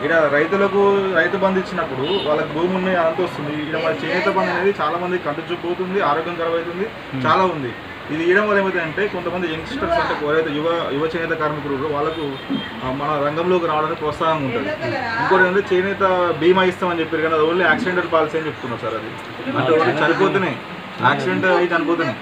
ఇక్కడ రైతులకు రైతు బంధు ఇచ్చినప్పుడు వాళ్ళకి భూమి ఉన్నాయి అంత వస్తుంది ఇక్కడ మన చేనేత బంధు అనేది చాలా మంది కంటి చూపు పోతుంది ఆరోగ్యకరం అవుతుంది చాలా ఉంది ఇది ఇవ్వడం వల్ల ఏమవుతుందంటే కొంతమంది యంగ్స్టర్స్ అంటే ఎవరైతే యువ యువ చేనేత కార్మికులు ఉన్నారో వాళ్ళకు ఆ, మన రంగంలోకి రావడానికి ప్రోత్సాహం ఉంటుంది ఇంకోటి ఏంటంటే చేనేత బీమా ఇస్తామని చెప్పారు కానీ అది ఓన్లీ యాక్సిడెంటల్ పాలసీ అని చెప్తున్నారు సార్ అది అంటే ఓన్లీ చనిపోతున్నాయి యాక్సిడెంట్ అయి చనిపోతున్నాయి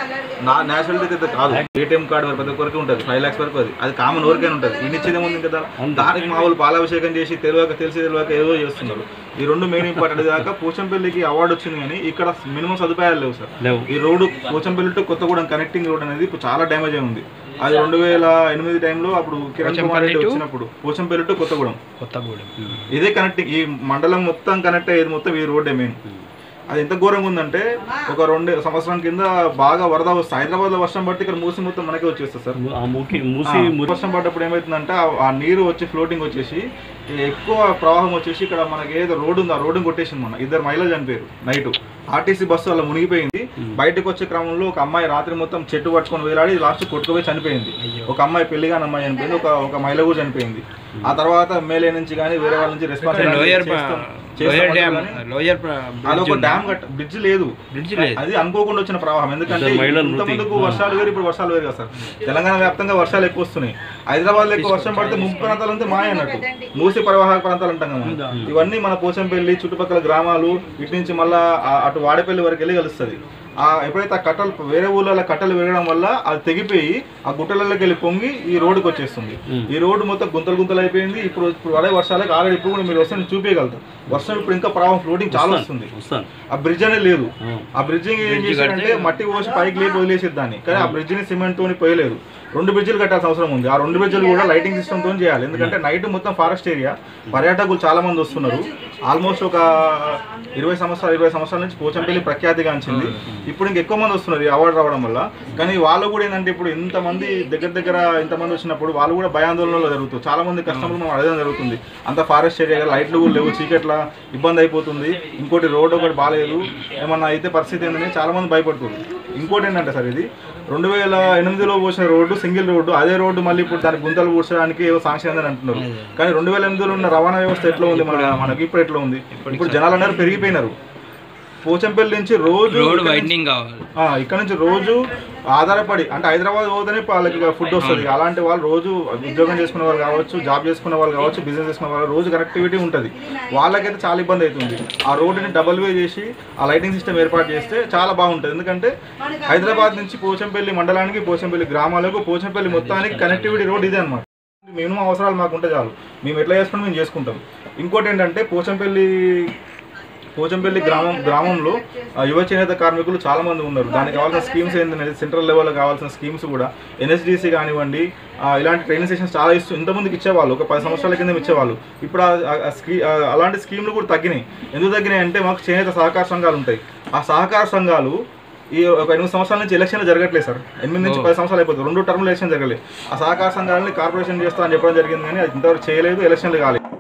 నా నేషనల్ అయితే కాదు ఏటీఎం కార్డు వరకు ప్రతి ఒక్కరికి ఉంటుంది ఫైవ్ లాక్స్ వరకు అది అది కామన్ ఎవరికైనా ఉంటుంది ఇన్ని ఇచ్చేది ఉంది కదా దానికి మా వాళ్ళు పాలాభిషేకం చేసి తెలియక తెలిసి తెలియక ఏదో చేస్తున్నారు ఈ రెండు మెయిన్ ఇంపార్టెంట్ దాకా పోచంపల్లికి అవార్డు వచ్చింది కానీ ఇక్కడ మినిమం సదుపాయాలు లేవు సార్ లేవు ఈ road Pochampally to Kothagudem connecting road అనేది ఇప్పుడు చాలా డ్యామేజ్ అయి ఉంది అది రెండు వేల ఎనిమిది టైంలో అప్పుడు కిరణ్ కుమార్ రెడ్డి వచ్చినప్పుడు పోచంపల్లి టు కొత్తగూడెం కొత్తగూడెం ఇదే కనెక్టింగ్ ఈ మండలం మొత్తం కనెక్ట్ అయ్యేది మొత్తం ఈ రోడ్డే మెయిన్ అది ఎంత ఘోరంగా ఉందంటే ఒక రెండు సంవత్సరం కింద బాగా వరద వస్తుంది హైదరాబాద్ లో వర్షం పడితే ఇక్కడ మూసి మొత్తం మనకే వచ్చేస్తుంది సార్ ఆ మూకి మూసి ఆ, వర్షం పడ్డప్పుడు ఏమవుతుందంటే ఆ- ఆ నీరు వచ్చి ఫ్లోటింగ్ వచ్చేసి ఈ ఎక్కువ ప్రవాహం వచ్చేసి ఇక్కడ మనకి ఏదో రోడ్డు ఉంది ఆ రోడ్డు కొట్టేసింది మన ఇద్దరు మహిళలు చనిపోయారు నైట్ ఆర్టీసీ బస్సు అలా మునిగిపోయింది బయటకు వచ్చే క్రమంలో ఒక అమ్మాయి రాత్రి మొత్తం చెట్టు పట్టుకొని వేలాడి లాస్ట్ కొట్టుకుపోయి చనిపోయింది ఒక అమ్మాయి పెళ్లిగాని అమ్మాయి చనిపోయింది ఒక ఒక మహిళ కూడా చనిపోయింది ఆ తర్వాత ఎమ్మెల్యే నుంచి కానీ వేరే వాళ్ళ నుంచి response lower lower dam lower అది ఒక డ్యామ్ కట్ట బ్రిడ్జ్ లేదు బ్రిడ్జ్ లేదు అది అనుకోకుండా వచ్చిన ప్రవాహం ఎందుకంటే ఇద్దరు మహిళలు ఇంత మృతి. ముందుకు వర్షాలు వేరు ఇప్పుడు వర్షాలు వేరు కదా సార్ తెలంగాణ వ్యాప్తంగా వర్షాలు ఎక్కువ వస్తున్నాయి హైదరాబాద్ లో ఎక్కువ వర్షం పడితే ముంపు ప్రాంతాలు అంతా మాయ అన్నట్టు మూసి ప్రవాహక ప్రాంతాలు అంటాం కదా మనం. ఇవన్నీ మన పోచంపల్లి చుట్టుపక్కల గ్రామాలు ఇటు నుంచి మళ్ళా ఆ- అటు వాడపల్లి వరకు వెళ్ళి కలుస్తుంది ఆ ఎప్పుడైతే ఆ కట్టలు వేరే ఊళ్ళలో కట్టలు విరగడం వల్ల అది తెగిపోయి ఆ గుట్టలలోకి వెళ్ళి పొంగి ఈ రోడ్డుకి వచ్చేస్తుంది ఈ రోడ్డు మొత్తం గుంతలు గుంతలు అయిపోయింది ఇప్పుడు ఇప్పుడు పడే వర్షాలకు ఆల్రెడీ ఇప్పుడు కూడా మీరు వస్తే చూపించగలుగుతారు వర్షం ఇప్పుడు ఇంకా ప్రవాహం ఫ్లోటింగ్ చాలా వస్తుంది వస్తాను ఆ బ్రిడ్జ్ అనేది లేదు ఆ బ్రిడ్జ్ ఏం చేశారంటే మట్టి పోసి పైకి లేపి వదిలేసేది దాన్ని కానీ ఆ బ్రిడ్జ్ ని సిమెంట్ తోని పోయలేదు రెండు బ్రిడ్జిలు కట్టాల్సిన అవసరం ఉంది ఆ రెండు బ్రిడ్జిలు కూడా లైటింగ్ సిస్టమ్ తో చేయాలి ఎందుకంటే నైట్ మొత్తం ఫారెస్ట్ ఏరియా పర్యాటకులు చాలా మంది వస్తున్నారు ఆల్మోస్ట్ ఒక ఇరవై సంవత్సరాలు ఇరవై సంవత్సరాల నుంచి పోచంపల్లి ప్రఖ్యాతిగాంచింది ఇప్పుడు ఇంక ఎక్కువ మంది వస్తున్నారు ఈ అవార్డు రావడం వల్ల కానీ వాళ్ళు కూడా ఏంటంటే ఇప్పుడు ఇంతమంది దగ్గర దగ్గర ఇంతమంది వచ్చినప్పుడు వాళ్ళు కూడా భయాందోళనలో జరుగుతుంది చాలా మంది కస్టమర్లు మనం అడగడం జరుగుతుంది అంత ఫారెస్ట్ ఏరియా లైట్లు కూడా లేవు చీకట్ల ఇబ్బంది అయిపోతుంది ఇంకోటి రోడ్ ఒకటి బాగాలేదు ఏమన్నా అయితే పరిస్థితి ఏంటని చాలా మంది భయపడుతుంది ఇంకోటి ఏంటంటే సార్ ఇది రెండు వేల ఎనిమిదిలో పోసిన రోడ్డు సింగిల్ రోడ్డు అదే రోడ్డు మళ్ళీ ఇప్పుడు దాని గుంతలు పూడ్చడానికి ఏవో సాంక్షన్ అయిందని అంటున్నారు కానీ రెండు వేల ఎనిమిదిలో ఉన్న రవాణా వ్యవస్థ ఎట్లా ఉంది మన మనకి ఇప్పుడు ఎట్లా ఉంది ఇప్పుడు జనాలు అందరూ పెరిగిపోయినారు పోచంపల్లి నుంచి రోజు రోడ్ ఇక్కడ నుంచి- వైండింగ్ కావాలి ఆ, ఇక్కడ నుంచి రోజు ఆధారపడి అంటే హైదరాబాద్ పోతేనే వాళ్ళకి ఫుడ్ వస్తుంది అలాంటి వాళ్ళు రోజు ఉద్యోగం చేసుకునే వాళ్ళు కావచ్చు జాబ్ చేసుకునే వాళ్ళు కావచ్చు బిజినెస్ చేసుకునే వాళ్ళు రోజు కనెక్టివిటీ ఉంటుంది వాళ్ళకైతే చాలా ఇబ్బంది అవుతుంది ఆ రోడ్డుని డబల్ వే చేసి ఆ లైటింగ్ సిస్టమ్ ఏర్పాటు చేస్తే చాలా బాగుంటుంది ఎందుకంటే హైదరాబాద్ నుంచి పోచంపల్లి మండలానికి పోచంపల్లి గ్రామాలకు పోచంపల్లి మొత్తానికి కనెక్టివిటీ రోడ్ ఇదే అనమాట మినిమం అవసరాలు మాకు ఉంటే చాలు మేము ఎట్లా చేసుకుంటాం మేము చేసుకుంటాం ఇంకోటి ఏంటంటే పోచంపల్లి పోచంపల్లి గ్రామం గ్రామంలో ఆ, యువ చేనేత కార్మికులు చాలా మంది ఉన్నారు దానికి కావాల్సిన స్కీమ్స్ ఏంటంటే సెంట్రల్ లెవెల్లో కావాల్సిన స్కీమ్స్ కూడా ఎన్ఎస్డిసి కానివ్వండి ఆ, ఇలాంటి ట్రైనింగ్ సెషన్స్ చాలా ఇస్తూ ఇంతమందికి ఇచ్చేవాళ్ళు ఒక పది సంవత్సరాల కింద ఇచ్చేవాళ్ళు ఇప్పుడు ఆ- ఆ- ఆ స్కీ ఆ, అలాంటి స్కీమ్లు కూడా తగ్గినాయి ఎందుకు తగ్గినాయి అంటే మాకు చేనేత సహకార సంఘాలు ఉంటాయి ఆ సహకార సంఘాలు ఈ ఒక ఎనిమిది సంవత్సరాల నుంచి ఎలక్షన్లు జరగట్లేదు సార్ ఎనిమిది నుంచి పది సంవత్సరాలు అయిపోతుంది రెండు టర్మ్లు ఎలక్షన్ జరగలేదు ఆ సహకార సంఘాలని కార్పొరేషన్ చేస్తా అని చెప్పడం జరిగింది కానీ అది ఇంతవరకు చేయలేదు ఎలక్షన్లు కాలేదు